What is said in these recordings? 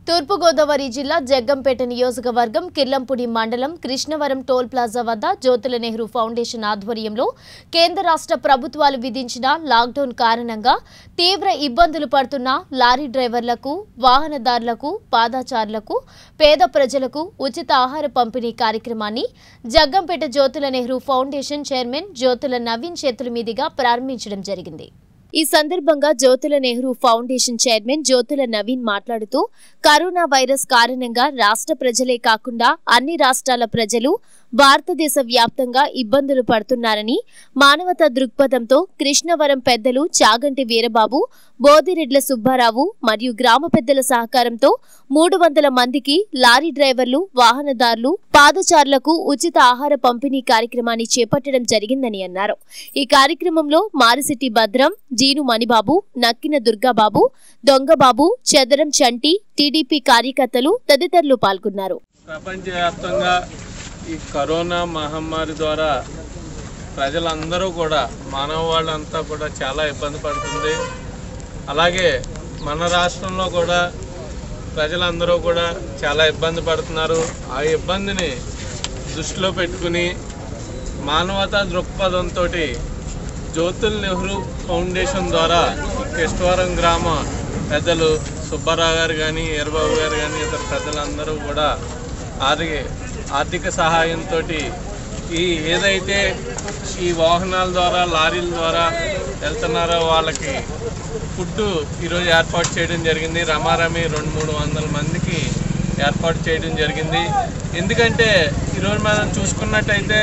తూర్పుగోదావరి జిల్లా జగ్గంపేట నియోజకవర్గం కిర్లంపూడి మండలం కృష్ణవరం టోల్ ప్లాజా వద్ద జ్యోతుల నెహ్రూ ఫౌండేషన్ ఆధ్వర్యంలో కేంద్ర రాష్ట్ర ప్రభుత్వాలు విధించిన లాక్డౌన్ కారణంగా తీవ్ర ఇబ్బందులు పడుతున్న లారీ డ్రైవర్లకు వాహనదారులకు పాదాచారులకు పేద ప్రజలకు ఉచిత ఆహార పంపిణీ కార్యక్రమాన్ని జగ్గంపేట జ్యోతుల నెహ్రూ ఫౌండేషన్ చైర్మన్ జ్యోతుల నవీన్ చేతుల మీదుగా ప్రారంభించడం జరిగింది ఈ సందర్భంగా జ్యోతుల నెహ్రూ ఫౌండేషన్ చైర్మన్ జ్యోతుల నవీన్ మాట్లాడుతూ కరోనా వైరస్ కారణంగా రాష్ట్ర ప్రజలే కాకుండా అన్ని రాష్ట్రాల ప్రజలు భారతదేశ వ్యాప్తంగా ఇబ్బందులు పడుతున్నారని మానవతా దృక్పథంతో కృష్ణవరం పెద్దలు చాగంటి వీరబాబు బోదిరెడ్ల సుబ్బారావు మరియు గ్రామ పెద్దల సహకారంతో మూడు వందల మందికి లారీ డ్రైవర్లు వాహనదారులు పాదచారులకు ఉచిత ఆహార పంపిణీ కార్యక్రమాన్ని చేపట్టడం జరిగిందని అన్నారు ఈ కార్యక్రమంలో మారిసిట్టి భద్రం జీను మణిబాబు నక్కిన దుర్గాబాబు దొంగబాబు చెదరం చంటి టీడీపీ కార్యకర్తలు తదితరులు పాల్గొన్నారు ప్రపంచవ్యాప్తంగా ఈ కరోనా మహమ్మారి ద్వారా ప్రజలందరూ కూడా మానవ వాళ్ళంతా కూడా చాలా ఇబ్బంది పడుతుంది అలాగే మన రాష్ట్రంలో కూడా ప్రజలందరూ కూడా చాలా ఇబ్బంది పడుతున్నారు ఆ ఇబ్బందిని దృష్టిలో పెట్టుకుని మానవతా దృక్పథంతో జ్యోతుల్ నెహ్రూ ఫౌండేషన్ ద్వారా కృష్ణవరం గ్రామ పెద్దలు సుబ్బారావు గారు కానీ ఎర్రబాబు గారు కానీ ఇతర పెద్దలందరూ కూడా ఆర్థిక ఆర్థిక సహాయంతో ఈ ఏదైతే ఈ వాహనాల ద్వారా లారీల ద్వారా వెళ్తున్నారో వాళ్ళకి ఫుడ్ ఈరోజు ఏర్పాటు చేయడం జరిగింది రమారమి రెండు మూడు వందల మందికి ఏర్పాటు చేయడం జరిగింది ఎందుకంటే ఈరోజు మనం చూసుకున్నట్టయితే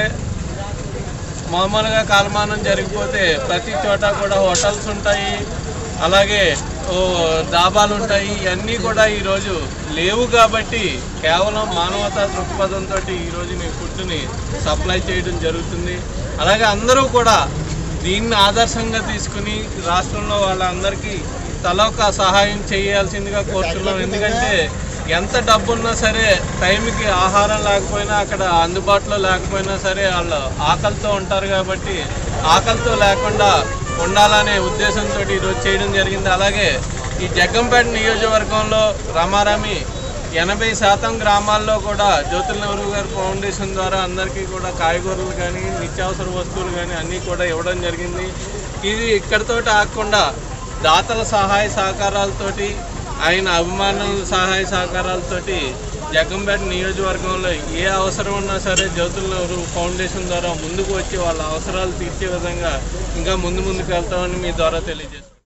మామూలుగా కాలమానం జరిగిపోతే ప్రతి చోట కూడా హోటల్స్ ఉంటాయి అలాగే ఓ డాబాలు ఉంటాయి ఇవన్నీ కూడా ఈరోజు లేవు కాబట్టి కేవలం మానవతా దృక్పథంతో ఈరోజు మీ ఫుడ్ని సప్లై చేయడం జరుగుతుంది అలాగే అందరూ కూడా దీన్ని ఆదర్శంగా తీసుకుని రాష్ట్రంలో వాళ్ళందరికీ తల ఒక సహాయం చేయాల్సిందిగా కోరుతున్నాం ఎందుకంటే ఎంత డబ్బున్నా సరే టైంకి ఆహారం లేకపోయినా అక్కడ అందుబాటులో లేకపోయినా సరే వాళ్ళు ఆకలితో ఉంటారు కాబట్టి ఆకలితో లేకుండా ఉండాలనే ఉద్దేశంతో ఈరోజు చేయడం జరిగింది అలాగే ఈ జగ్గంపేట నియోజకవర్గంలో రమారమి ఎనభై శాతం గ్రామాల్లో కూడా జ్యోతుల నెహ్రూ గారి ఫౌండేషన్ ద్వారా అందరికీ కూడా కాయగూరలు కానీ నిత్యావసర వస్తువులు కానీ అన్నీ కూడా ఇవ్వడం జరిగింది ఇది ఇక్కడితో ఆగకుండా దాతల సహాయ సహకారాలతోటి ఆయన అభిమానుల సహాయ సహకారాలతోటి జగ్గంపేట నియోజకవర్గంలో ఏ అవసరం ఉన్నా సరే జ్యోతుల నెహ్రూ ఫౌండేషన్ ద్వారా ముందుకు వచ్చి వాళ్ళ అవసరాలు తీర్చే విధంగా ఇంకా ముందు ముందుకు వెళ్తామని మీ ద్వారా తెలియజేస్తాం